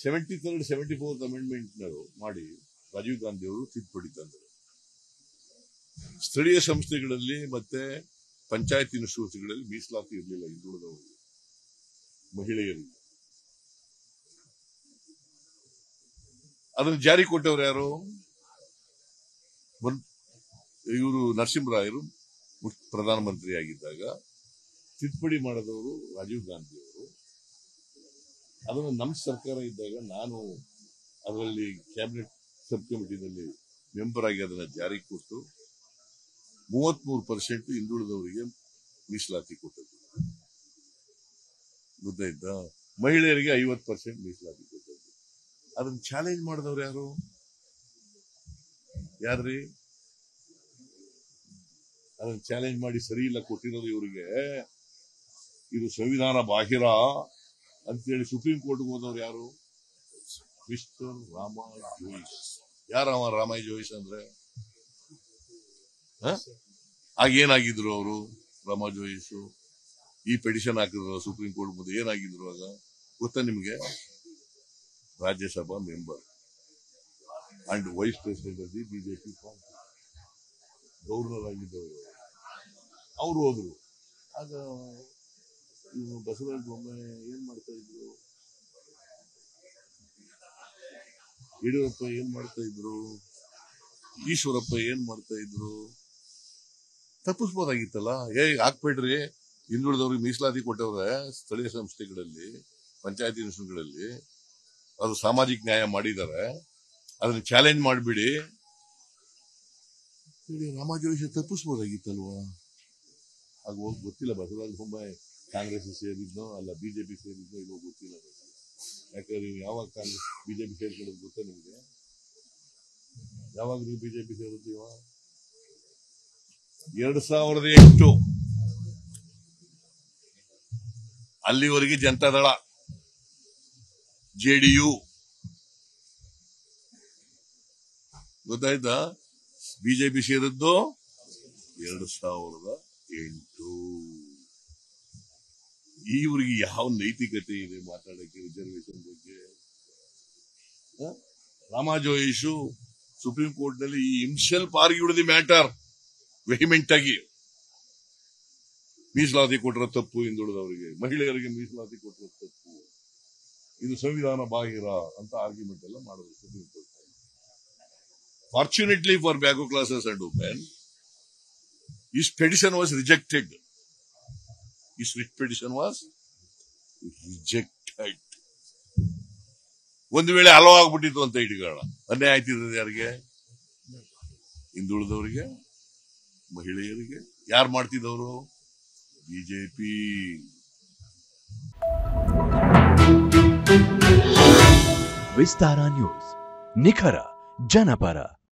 Seventy third seventy fourth amendment ಮಾಡಿ ರಾಜೀವ್ ಗಾಂಧಿ ಅವರು ತಿದ್ದುಪಡಿ ತಂದರು ಸ್ಥಳೀಯ ಸಂಸ್ಥೆಗಳಲ್ಲಿ ಮತ್ತೆ ಪಂಚಾಯತಿ ಸಂಸ್ಥೆಗಳಲ್ಲಿ ಮೀಸಲಾತಿ ಇರಲಿಲ್ಲ ಹಿಂದುಳಿದವರು ಮಹಿಳೆಯರಿಗೆ ಅದನ್ನು ಜಾರಿ ಕೊಟ್ಟವರು ಯಾರು ಇವರು ನರಸಿಂಹರಾಯರು ಮುಖ್ಯ ಪ್ರಧಾನಮಂತ್ರಿ ಆಗಿದ್ದಾಗ ತಿದ್ದುಪಡಿ ಮಾಡಿದವರು ರಾಜೀವ್ ಗಾಂಧಿ ಅವರು ಅದನ್ನು ನಮ್ಮ ಸರ್ಕಾರ ಇದ್ದಾಗ ನಾನು ಅದರಲ್ಲಿ ಕ್ಯಾಬಿನೆಟ್ ಸಬ್ ಕಮಿಟಿನಲ್ಲಿ ಮೆಂಬರ್ ಆಗಿ ಅದನ್ನು ಜಾರಿ ಕೊಟ್ಟು ಮೂವತ್ಮೂರು ಪರ್ಸೆಂಟ್ ಹಿಂದುಳಿದವರಿಗೆ ಮೀಸಲಾತಿ ಕೊಟ್ಟದ್ದು ಗೊತ್ತಾಯ್ತಾ ಮಹಿಳೆಯರಿಗೆ ಐವತ್ತು ಪರ್ಸೆಂಟ್ ಮೀಸಲಾತಿ ಕೊಟ್ಟದ್ದು ಅದನ್ನ ಚಾಲೆಂಜ್ ಮಾಡಿದವ್ರು ಯಾರು ಯಾರ್ರಿ ಅದನ್ನ ಚಾಲೆಂಜ್ ಮಾಡಿ ಸರಿ ಇಲ್ಲ ಕೊಟ್ಟಿರೋದು ಇವರಿಗೆ ಇದು ಸಂವಿಧಾನ ಬಾಹಿರ ಅಂತೇಳಿ ಸುಪ್ರೀಂ ಕೋರ್ಟ್ಗೆ ಹೋದವ್ರು ಯಾರು ಮಿಸ್ಟರ್ ರಾಮ ಜೋಯಿಸ್ ಯಾರವ ರಾಮ ಜೋಯಿಸ್ ಅಂದ್ರೆ ಹ? ಆಗ ಏನಾಗಿದ್ರು ಅವರು ರಾಮ ಜೋಯಿಸ್ ಈ ಪೆಟಿಷನ್ ಹಾಕಿದ್ರು ಸುಪ್ರೀಂ ಕೋರ್ಟ್ ಮುಂದೆ ಏನಾಗಿದ್ರು ಆಗ ಗೊತ್ತಾ ನಿಮ್ಗೆ Rajya Sabha member and vice president of the BJP party governor ಆಗಿದ್ದವರು ಅವ್ರು ಹೋದ್ರು ಆಗ ಇವ್ನು ಬಸವರಾಜ ಬೊಮ್ಮಾಯಿ ಏನ್ ಮಾಡ್ತಾ ಇದ್ರು ಯಡಿಯೂರಪ್ಪ ಏನ್ ಮಾಡ್ತಾ ಇದ್ರು ಈಶ್ವರಪ್ಪ ಏನ್ ಮಾಡ್ತಾ ಇದ್ರು ತಪ್ಪಿಸ್ಬೋದಾಗಿತ್ತಲ್ಲ ಏ ಹಾಕ್ಬೇಡ್ರಿ ಹಿಂದುಳಿದವ್ರಿಗೆ ಮೀಸಲಾತಿ ಕೊಟ್ಟವ್ರೆ ಸ್ಥಳೀಯ ಸಂಸ್ಥೆಗಳಲ್ಲಿ ಪಂಚಾಯತಿ ಸಂಸ್ಥೆಗಳಲ್ಲಿ ಅದು ಸಾಮಾಜಿಕ ನ್ಯಾಯ ಮಾಡಿದ್ದಾರೆ ಅದನ್ನ ಚಾಲೆಂಜ್ ಮಾಡಿಬಿಡಿ ಹೇಳಿ ರಾಮಾಜೋಯಿಷ ತಪ್ಪಿಸ್ಬೋದಾಗಿತ್ತಲ್ವಾ ಆಗ ಹೋಗಿ ಗೊತ್ತಿಲ್ಲ ಬಸವರಾಜ ಬೊಮ್ಮಾಯಿ ಕಾಂಗ್ರೆಸ್ ಸೇರಿದ್ನೋ ಅಲ್ಲ ಬಿಜೆಪಿ ಸೇರಿದ್ನೋ ಇಲ್ಲೋ ಗೊತ್ತಿಲ್ಲ ನನಗೆ. ಯಾಕಂದ್ರೆ ನೀವು ಯಾವಾಗ ಕಾಂಗ್ರೆಸ್ ಬಿಜೆಪಿ ಸೇರ್ಕೊಳ್ಳೋದು ಗೊತ್ತಾ ನಿಮಗೆ ಯಾವಾಗ ನೀವು ಬಿಜೆಪಿ ಸೇರಿದ್ದೀವ ಎರಡ್ ಸಾವಿರದ ಎಂಟು ಅಲ್ಲಿವರೆಗೆ ಜನತಾದಳ ಜೆಡಿಯು ಗೊತ್ತಾಯ್ತಾ ಬಿಜೆಪಿ ಸೇರಿದ್ದು ಎರಡು ಸಾವಿರದ ಎಂಟು ಇವರಿಗೆ ಯಾವ ನೈತಿಕತೆ ಇದೆ ಮಾತಾಡಕ್ಕೆ ರಿಸರ್ವೇಶನ್ ಬಗ್ಗೆ ಹ? ರಾಮಾಜೋಯಿಶು ಸುಪ್ರೀಂ ಕೋರ್ಟ್ ನಲ್ಲಿ ಈ himself argued the matter vehement ಆಗಿ ಮೀಸಲಾತಿ ಕೊಟ್ಟರೆ ತಪ್ಪು ಹಿಂದುಳಿದವರಿಗೆ ಮಹಿಳೆಯರಿಗೆ ಮೀಸಲಾತಿ ಕೊಟ್ಟರೆ ತಪ್ಪು ಇದು ಸಂವಿಧಾನ ಬಾಹಿರ ಅಂತ ಆರ್ಗ್ಯುಮೆಂಟ್ ಎಲ್ಲ ಮಾಡಿದ್ರು supreme court fortunately for backward classes and women His petition was rejected. His writ petition was rejected. ಒಂದು ವೇಳೆ ಹಲವು ಆಗ್ಬಿಟ್ಟಿತ್ತು ಅಂತ ಇಟ್ಕೊಳ್ಳೋಣ ಅನ್ಯಾಯ ಆಯ್ತಿರೋದು ಯಾರಿಗೆ ಹಿಂದುಳಿದವರಿಗೆ ಮಹಿಳೆಯರಿಗೆ ಯಾರು ಮಾಡ್ತಿದ್ದವರು ಬಿಜೆಪಿ ವಿಸ್ತಾರ ನ್ಯೂಸ್ ನಿಖರ ಜನಪರ